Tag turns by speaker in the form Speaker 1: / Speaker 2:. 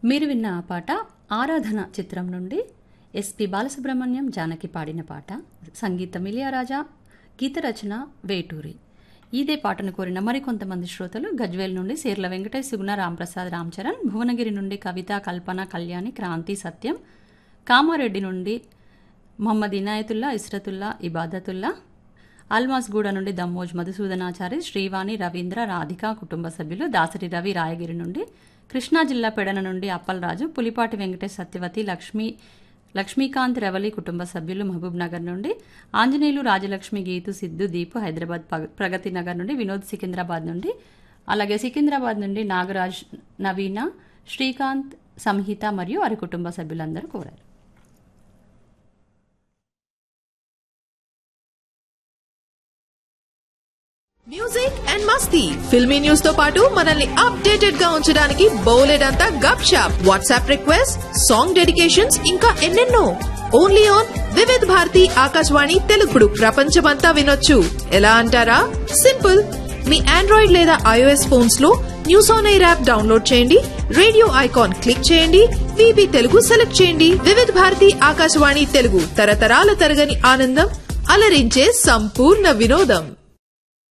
Speaker 1: మీరు విన్న ఆ పాట ఆరాధన చిత్రం నుండి ఎస్పి బాలసుబ్రహ్మణ్యం జానకి పాడిన పాట సంగీతం ఇలియారాజా గీత రచన వేటూరి ఇదే పాటను కోరిన మరికొంతమంది శ్రోతలు గజ్వేల్ నుండి సీర్ల వెంకటేష్ సుగుణ రాంప్రసాద్ రామచరణ్ భువనగిరి నుండి కవిత కల్పన కళ్యాణి క్రాంతి సత్యం కామారెడ్డి నుండి మొహమ్మద్ ఇనాయతుల్లా ఇస్రతుల్లా ఇబాదతుల్లా అల్మాస్గూడ నుండి దమ్మోజ్ మధుసూదనాచారి శ్రీవాణి రవీంద్ర రాధిక కుటుంబ సభ్యులు దాసరి రవి రాయగిరి నుండి కృష్ణా జిల్లా పెడన నుండి అప్పలరాజు పులిపాటి వెంకటేష్ సత్యవతి లక్ష్మీ లక్ష్మీకాంత్ రవలి కుటుంబ సభ్యులు మహబూబ్ నగర్ నుండి ఆంజనేయులు రాజలక్ష్మి గీతు సిద్ధు దీపు హైదరాబాద్ పగ- ప్రగతి నగర్ నుండి వినోద్ సికింద్రాబాద్ నుండి అలాగే సికింద్రాబాద్ నుండి నాగరాజ్ నవీన శ్రీకాంత్ సంహిత మరియు వారి కుటుంబ సభ్యులందరూ కోరారు
Speaker 2: మ్యూజిక్ అండ్ మస్తీ ఫిల్మీ న్యూస్ తో పాటు మనల్ని అప్డేటెడ్ గా ఉంచడానికి బౌలెడ్ అంతా గప్ షాప్ వాట్సాప్ రిక్వెస్ట్ సాంగ్ డెడికేషన్స్ ఇంకా ఎన్నెన్నో ఓన్లీ ఆన్ వివిధ్ భారతి ఆకాశవాణి తెలుగుడు ప్రపంచమంతా వినొచ్చు ఎలా అంటారా సింపుల్ మీ ఆండ్రాయిడ్ లేదా ఐఓఎస్ ఫోన్స్ లో news on air app download చేయండి రేడియో ఐకాన్ క్లిక్ చేయండి విబి తెలుగు సెలెక్ట్ చేయండి వివిధ్ భారతి ఆకాశవాణి తెలుగు తరతరాల తరగని ఆనందం అలరించే సంపూర్ణ వినోదం